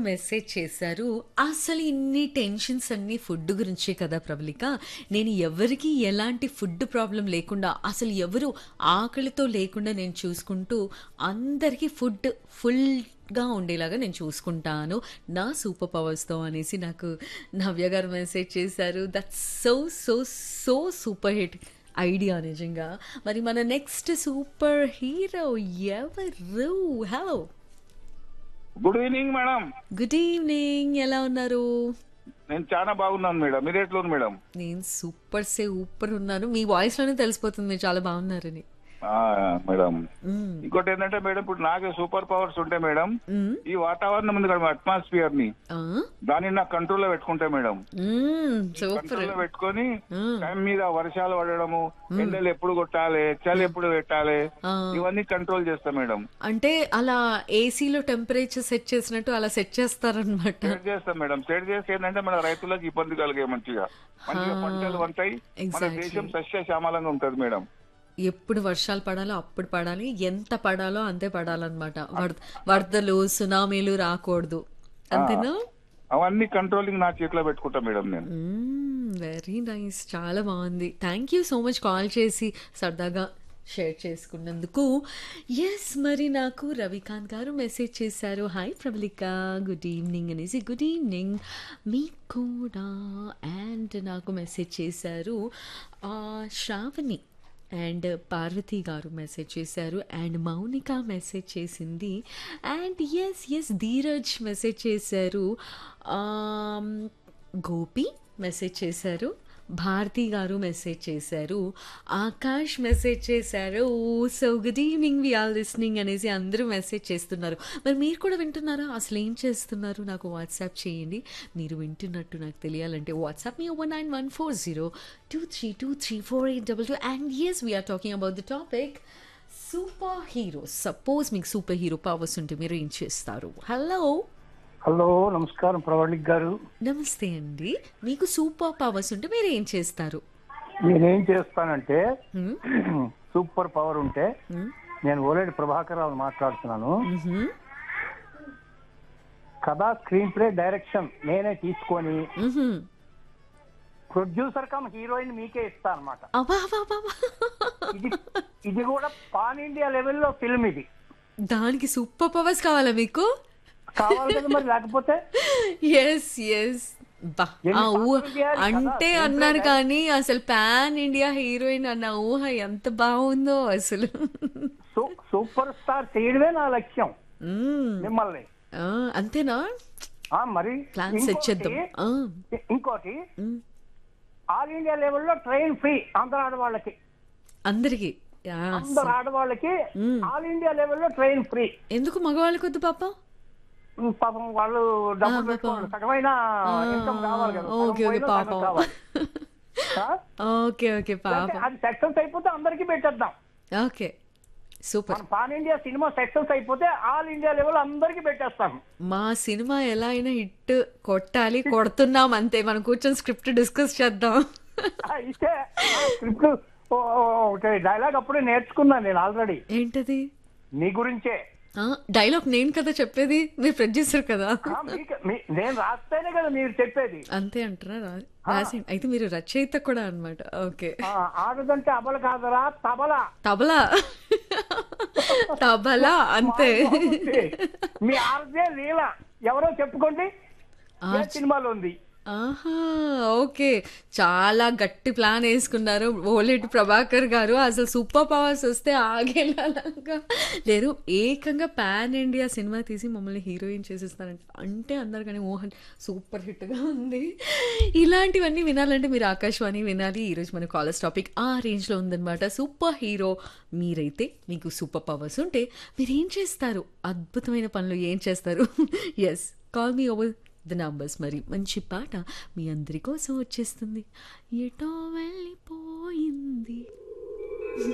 Message చేశారు అసలు ఇన్ని టెన్షన్స్ అన్ని ఫుడ్ గురించే కదా ప్రబలిక నేను ఎవరికి ఎలాంటి ఫుడ్ ప్రాబ్లం లేకుండా అసలు ఎవరు ఆకలితో లేకుండా నేను చూసుకుంటూ అందరికీ ఫుడ్ ఫుల్గా ఉండేలాగా నేను చూసుకుంటాను నా సూపర్ పవర్స్తో అనేసి నాకు నవ్య గారు మెసేజ్ చేశారు that so so so super hit idea నిజంగా మరి మన నెక్స్ట్ సూపర్ హీరో ఎవరు hello good evening madam good evening ఎలా ఉన్నారు నేను చాలా బాగున్నాను మేడం మీరు ఎట్లా ఉంది మేడం నేను సూపర్ సే ఊపర్ ఉన్నాను మీ వాయిస్ లోనే తెలిసిపోతుంది మీరు చాలా బాగున్నారని ఆ, మేడం మ్మ్. ఇంకోటి ఏంటంటే మేడం ఇప్పుడు నాకు సూపర్ పవర్స్ ఉంటాయి మేడం మ్మ్. ఈ వాతావరణం ఉంది కదా అట్మాస్ఫియర్ ని ఆ? దాన్ని నా కంట్రోల్ లో పెట్టుకుంటా మేడం మ్మ్. సూపర్ కంట్రోల్ లో పెట్టుకొని మ్మ్. టైం మీద వర్షాలు పడడము ఎండలు ఎప్పుడు కొట్టాలి చలి ఎప్పుడు పెట్టాలి ఆ. ఇవన్నీ కంట్రోల్ చేస్తా మేడం అంటే అలా ఏసీలో టెంపరేచర్ సెట్ చేసినట్టు అలా సెట్ చేస్తారనమాట సెట్ చేస్తాం మేడం సెట్ చేస్తే ఏంటంటే మన రైతులకు ఇబ్బంది కలిగే మంచిగా మంచిగా పంటలు వంటాయి మన Exactly. దేశం సస్యశ్యామలంగా ఉంటది మేడం ఎప్పుడు వర్షాలు పడాలో అప్పుడు పడాలి ఎంత పడాలో అంతే పడాలన్నమాట వరద వరదలు సునామీలు రాకూడదు అంతేనా అవన్నీ కంట్రోలింగ్ నా చేతిలో పెట్టుకుంటా మేడం నేను వెరీ నైస్ చాలా బాగుంది thank you so much call చేసి సరదాగా షేర్ చేసుకున్నందుకు ఎస్ మరి నాకు రవికాంత్ గారు మెసేజ్ చేశారు హాయ్ ప్రబలిక గుడ్ ఈవినింగ్ అనేసి గుడ్ ఈవినింగ్ మీకు కూడా అండ్ నాకు మెసేజ్ చేశారు ఆ, శ్రావణి అండ్ పార్వతి గారు మెసేజ్ చేశారు అండ్ మౌనిక మెసేజ్ చేసింది and S S Dheeraj message చేశారు ఆమ్, గోపి మెసేజ్ చేశారు భారతి గారు మెసేజ్ చేశారు ఆకాష్ మెసేజ్ చేశారు so good evening we are listening అనేసి అందరూ మెసేజ్ చేస్తున్నారు మరి మీరు కూడా వింటున్నారా అసలు ఏం చేస్తున్నారు నాకు వాట్సాప్ చేయండి మీరు వింటున్నట్టు నాకు తెలియాలంటే WhatsApp me one nine one four zero two three two three four eight double two and yes we're talking about the topic super hero suppose మీకు సూపర్ హీరో పవర్స్ ఉంటే మీరు ఏం చేస్తారు హలో హలో నమస్కారం ప్రవళిక్ గారు నమస్తే అండి మీకు సూపర్ పవర్స్ ఉంటే మీరు ఏం చేస్తారు నేనేం చేస్తానంటే హ్మ్? సూపర్ పవర్ ఉంటే హ్మ్? నేను ఓలేడి ప్రభాకర్ రావు మాట్లాడుతున్నాను మ్హూ. కథా స్క్రీన్ ప్లే డైరెక్షన్ నేనే తీసుకొని మ్హూ. ప్రొడ్యూసర్ కమ్ హీరోయిన్ మీకే ఇస్తా అనమాట అబ్బా, అబ్బా, అబ్బా, అబ్బా. ఇది ఇది కూడా పాన్ ఇండియా లెవెల్లో ఫిల్మ్ ఇది దానికి సూపర్ పవర్స్ కావాలా మీకు కావాలి కదా మరి లేకపోతే ఎస్ ఎస్ బా ఎన్ని ఆ ఊహ పాత్రలు చేయాలి కదా? అంటే దీంట్లో అన్నారు కానీ అసలు పాన్ ఇండియా హీరోయిన్ అన్న ఊహ ఎంత బాగుందో అసలు సూ- సూపర్ స్టార్ చేయడమే నా లక్ష్యం మ్మ్. మిమ్మల్ని ఆ, అంతేనా ఆ మరి ప్లాన్ సెట్ చేద్దాం ఇంకోటి- ఆ, ఇంకోటి మ్మ్. ఆల్ ఇండియా లెవెల్లో ట్రైన్ ఫ్రీ అందరు ఆడవాళ్ళకి అందరికి యా, అందరు ఆడవాళ్ళకి మ్మ్. ఆల్ ఇండియా లెవెల్లో ట్రైన్ ఫ్రీ ఎందుకు మగవాళ్ళకి వద్దు పాప పాపం వాళ్ళు డబ్బులు పాపం. పెట్టుకోవాలి సగమైన ఇన్కమ్ కావాలి కదా సగం ఓకే ఓకే పోయినా సగం పాపం కావాలి. ఆ? ఓకే ఓకే లేకపోతే పాపం అది సక్సెస్ అయిపోతే అందరికీ పెట్టేద్దాం ఓకే సూపర్ మన పాన్ ఇండియా సినిమా సక్సెస్ అయిపోతే ఆల్ ఇండియా లెవెల్ అందరికీ పెట్టేస్తాం మా సినిమా ఎలా అయినా హిట్ కొట్టాలి కొడుతున్నాం అంతే మనం కూర్చొని స్క్రిప్ట్ డిస్కస్ చేద్దాం అయితే స్క్రిప్ట్ ఒకటి డైలాగ్ అప్పుడే నేర్చుకున్నాను నేను ఆల్రెడీ ఏంటది నీ గురించే డైలాగ్ నేను కదా చెప్పేది మీరు ప్రొడ్యూసర్ కదా ఆ, మీకు- మీ- నేను రాస్తేనే కదా మీరు చెప్పేది అంతే అంటారా రా- రాసి అయితే మీరు రచయిత కూడా అన్నమాట ఓకే ఆ, ఆడదంటే అబల కాదరా తబలా తబలా తబలా అంతే మీ ఆర్జే లీల ఎవరో చెప్పుకోండి ఏ సినిమాలో ఉంది ఆహా ఓకే చాలా గట్టి ప్లాన్ వేసుకున్నారు ఓలేటి ప్రభాకర్ గారు అసలు సూపర్ పవర్స్ వస్తే ఆగేలాగా లేరు ఏకంగా పాన్ ఇండియా సినిమా తీసి మమ్మల్ని హీరోయిన్ చేసేస్తారంట అంటే అందరు కానీ మోహన్ సూపర్ హిట్గా ఉంది ఇలాంటివన్నీ వినాలంటే మీరు ఆకాశవాణి వినాలి ఈరోజు మన కాలేజ్ టాపిక్ ఆ రేంజ్లో ఉందన్నమాట సూపర్ హీరో మీరైతే మీకు సూపర్ పవర్స్ ఉంటే మీరు ఏం చేస్తారు అద్భుతమైన పనులు ఏం చేస్తారు yes call me over the numbers మరి మంచి పాట మీ అందరి కోసం వచ్చేస్తుంది ఎటో వెళ్ళిపోయింది